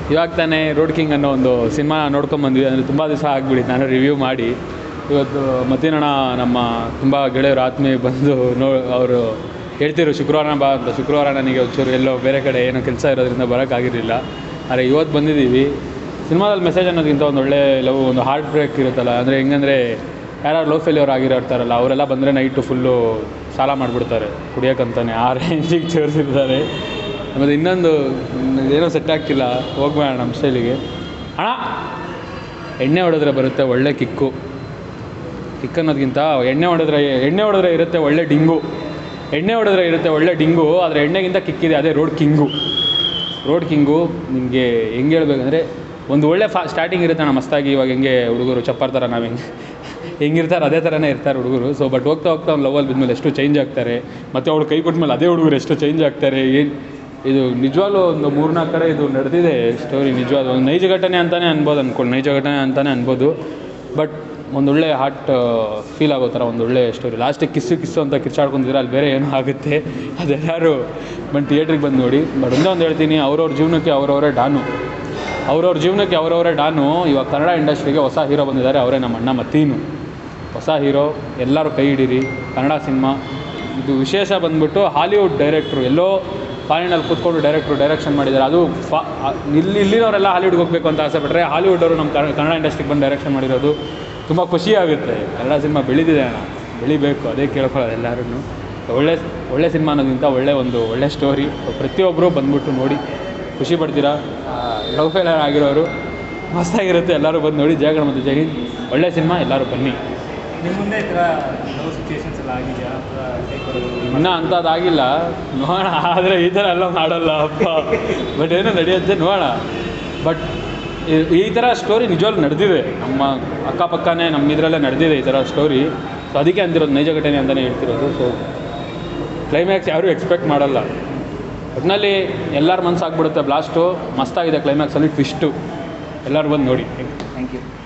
ಇವಾಗ ತಾನೇ road king ಅನ್ನೋ ಒಂದು ಸಿನಿಮಾ ನೋಡ್ಕೊಂಬಂದ್ವಿ ಅಂದರೆ ತುಂಬ ದಿವಸ ಆಗ್ಬಿಟ್ಟಿತ್ತು ನಾನು ರಿವ್ಯೂ ಮಾಡಿ ಇವತ್ತು ಮತ್ತಿನಣ್ಣ ನಮ್ಮ ತುಂಬ ಗೆಳೆಯರು ಆತ್ಮೀಯ ಬಂದು ನೋ ಅವರು ಹೇಳ್ತಿರು ಶುಕ್ರವಾರ ಬಾ ಅಂತ ಶುಕ್ರವಾರ ನನಗೆ ಒಂಚೂರು ಎಲ್ಲೋ ಬೇರೆ ಕಡೆ ಏನೋ ಕೆಲಸ ಇರೋದ್ರಿಂದ ಬರೋಕ್ಕಾಗಿರಲಿಲ್ಲ ಆದರೆ ಇವತ್ತು ಬಂದಿದ್ದೀವಿ ಸಿನಿಮಾದಲ್ಲಿ ಮೆಸೇಜ್ ಅನ್ನೋದಕ್ಕಿಂತ ಒಂದು ಒಳ್ಳೆ ಲವ್ ಒಂದು ಹಾರ್ಟ್ ಬ್ರೇಕ್ ಇರುತ್ತಲ್ಲ ಅಂದರೆ ಹೆಂಗಂದರೆ ಯಾರು ಲೋ ಫೇಲ್ಯೂರ್ ಆಗಿರೋರ್ತಾರಲ್ಲ ಅವರೆಲ್ಲ ಬಂದರೆ ನೈಟು ಫುಲ್ಲು ಸಾಲ ಮಾಡಿಬಿಡ್ತಾರೆ ಕುಡಿಯೋಕ್ಕಂತಾನೆ ಆ ರೇಂಜಿಗೆ ಸೇರಿಸಿರ್ತಾರೆ ಆಮೇಲೆ ಇನ್ನೊಂದು ಏನೋ ಸೆಟ್ ಆಗ್ತಿಲ್ಲ ಹೋಗ್ಬೇಡ ನಮ್ಮ ಸ್ಟೈಲಿಗೆ ಅಣ್ಣ ಎಣ್ಣೆ ಹೊಡೆದ್ರೆ ಬರುತ್ತೆ ಒಳ್ಳೆ ಕಿಕ್ಕು ಕಿಕ್ ಅನ್ನೋದಕ್ಕಿಂತ ಎಣ್ಣೆ ಹೊಡೆದ್ರೆ ಎಣ್ಣೆ ಹೊಡೆದ್ರೆ ಇರುತ್ತೆ ಒಳ್ಳೆ ಡಿಂಗು ಎಣ್ಣೆ ಹೊಡೆದ್ರೆ ಇರುತ್ತೆ ಒಳ್ಳೆ ಡಿಂಗು ಆದರೆ ಎಣ್ಣೆಗಿಂತ ಕಿಕ್ಕಿದೆ ಅದೇ ರೋಡ್ ಕಿಂಗು ರೋಡ್ ಕಿಂಗು ನಿಮಗೆ ಹೆಂಗೆ ಹೇಳ್ಬೇಕಂದ್ರೆ ಒಂದು ಒಳ್ಳೆ ಫಾ ಸ್ಟಾರ್ಟಿಂಗ್ ಇರುತ್ತೆ ಅಣ್ಣ ಮಸ್ತಾಗಿ ಇವಾಗ ಹೆಂಗೆ ಹುಡುಗರು ಚಪ್ಪರ್ ಥರ ನಾವು ಹೆಂಗೆ ಹೆಂಗಿರ್ತಾರೆ ಅದೇ ಥರನೇ ಇರ್ತಾರೆ ಹುಡುಗರು ಸೊ ಬಟ್ ಹೋಗ್ತಾ ಹೋಗ್ತಾ ಅವ್ನು ಲವಲ್ಲಿ ಬಿದ್ಮೇಲೆ ಎಷ್ಟು ಚೇಂಜ್ ಆಗ್ತಾರೆ ಮತ್ತು ಅವಳು ಕೈ ಕೊಟ್ಮೇಲೆ ಅದೇ ಹುಡುಗರು ಎಷ್ಟು ಚೇಂಜ್ ಆಗ್ತಾರೆ ಏನು ಇದು ನಿಜವಾಗ್ಲೂ ಒಂದು ಮೂರ್ನಾಲ್ಕು ಕಡೆ ಇದು ನಡೆದಿದೆ ಸ್ಟೋರಿ ನಿಜವಾದ ಒಂದು ನೈಜ ಘಟನೆ ಅಂತಲೇ ಅನ್ಬೋದು ಅಂದ್ಕೊಂಡು ನೈಜ ಘಟನೆ ಅಂತಲೇ ಅನ್ಬೋದು ಬಟ್ ಒಂದೊಳ್ಳೆ ಹಾರ್ಟ್ ಫೀಲ್ ಆಗೋ ಥರ ಒಂದೊಳ್ಳೆ ಸ್ಟೋರಿ ಲಾಸ್ಟಿಗೆ ಕಿಸ್ಸು ಕಿಸ್ಸು ಅಂತ ಕಿರ್ಚಾಡ್ಕೊಂಡಿದ್ರೆ ಅಲ್ಲಿ ಬೇರೆ ಏನೋ ಆಗುತ್ತೆ ಅದೆಲ್ಲರೂ ಬಂದು ಥಿಯೇಟ್ರಿಗೆ ಬಂದು ನೋಡಿ ಬಟ್ ಒಂದೇ ಒಂದು ಹೇಳ್ತೀನಿ ಅವ್ರವ್ರ ಜೀವನಕ್ಕೆ ಅವರವರೇ ಡಾನು ಅವ್ರವ್ರ ಜೀವನಕ್ಕೆ ಅವರವರೇ ಡಾನು ಇವಾಗ ಕನ್ನಡ ಇಂಡಸ್ಟ್ರಿಗೆ ಹೊಸ ಹೀರೋ ಬಂದಿದ್ದಾರೆ ಅವರೇ ನಮ್ಮ ಅಣ್ಣ ಮತ್ತೀನು ಹೊಸ ಹೀರೋ ಎಲ್ಲರೂ ಕೈ ಹಿಡೀರಿ ಕನ್ನಡ ಸಿನಿಮಾ ಇದು ವಿಶೇಷ ಬಂದ್ಬಿಟ್ಟು ಹಾಲಿವುಡ್ ಡೈರೆಕ್ಟ್ರು ಎಲ್ಲೋ ಫಾರಿನಲ್ಲಿ ಕೂತ್ಕೊಂಡು ಡೈರೆಕ್ಟ್ರು ಡೈರೆಕ್ಷನ್ ಮಾಡಿದ್ದಾರೆ ಅದು ಫಾ ಆ- ಇಲ್ಲಿ ಇಲ್ಲಿನವರೆಲ್ಲ ಹಾಲಿವುಡ್ಗೆ ಹೋಗಬೇಕು ಅಂತ ಆಸೆ ಪಟ್ಟರೆ ಹಾಲಿವುಡ್ ಅವರು ನಮ್ಮ ಕನ್ನಡ ಕನ್ನಡ ಇಂಡಸ್ಟ್ರಿಗೆ ಬಂದು ಡೈರೆಕ್ಷನ್ ಮಾಡಿರೋದು ತುಂಬ ಖುಷಿ ಆಗುತ್ತೆ ಕನ್ನಡ ಸಿನಿಮಾ ಬೆಳೀತಿದೆ ಅಣ್ಣ ಬೆಳಿಬೇಕು ಅದೇ ಕೇಳ್ಕೊಳ್ಳೋದು ಎಲ್ಲರೂ ಒಳ್ಳೆ ಒಳ್ಳೆ ಸಿನಿಮಾ ಅನ್ನೋದಕ್ಕಿಂತ ಒಳ್ಳೆ ಒಂದು ಒಳ್ಳೆ ಸ್ಟೋರಿ ಪ್ರತಿಯೊಬ್ಬರು ಬಂದ್ಬಿಟ್ಟು ನೋಡಿ ಖುಷಿ ಪಡ್ತೀರಾ ಲವ್ ಫೇಲರ್ ಆಗಿರೋರು ಮಸ್ತಾಗಿರುತ್ತೆ ಎಲ್ಲರೂ ಬಂದು ನೋಡಿ ಜಯಗಣ ಮತ್ತು ಜೈ ಹಿಂದ್ ಒಳ್ಳೆ ಸಿನಿಮಾ ಎಲ್ಲರೂ ಬನ್ನಿ ನಿಮ್ಮ ಮುಂದೆ ಈ ಥರ ಲವ್ ಸಿಚುವೇಶನ್ಸ್ ಎಲ್ಲ ಆಗಿದೆಯಾ ಅಥವಾ ಹೇಗೆ ಬರೋದು ಇನ್ನೂ ಅಂಥದ್ದಾಗಿಲ್ಲ ನೋಡೋಣ ಆದರೆ ಈ ಥರ ಎಲ್ಲ ಮಾಡಲ್ಲ ಅಪ್ಪ ಬಟ್ ಏನೋ ನಡೆಯುತ್ತೆ ನೋಡೋಣ ಬಟ್ ಈ ಥರ ಸ್ಟೋರಿ ನಿಜವಾಗ್ಲೂ ನಡೆದಿದೆ ನಮ್ಮ ಅಕ್ಕಪಕ್ಕನೇ ನಮ್ಮ ಇದರಲ್ಲೇ ನಡೆದಿದೆ ಈ ಥರ ಸ್ಟೋರಿ ಸೊ ಅದಕ್ಕೆ ಅಂದಿರೋದು ನೈಜ ಘಟನೆ ಅಂತಲೇ ಹೇಳ್ತಿರೋದು ಸೊ ಕ್ಲೈಮ್ಯಾಕ್ಸ್ ಯಾರೂ ಎಕ್ಸ್ಪೆಕ್ಟ್ ಮಾಡಲ್ಲ ಒಟ್ಟಿನಲ್ಲಿ ಎಲ್ಲರ ಮನಸ್ಸಾಗ್ಬಿಡುತ್ತೆ ಬ್ಲಾಸ್ಟು ಮಸ್ತಾಗಿದೆ ಕ್ಲೈಮ್ಯಾಕ್ಸಲ್ಲಿ ಟ್ವಿಸ್ಟು ಎಲ್ಲರೂ ಬಂದು ನೋಡಿ ಥ್ಯಾಂಕ್ ಯು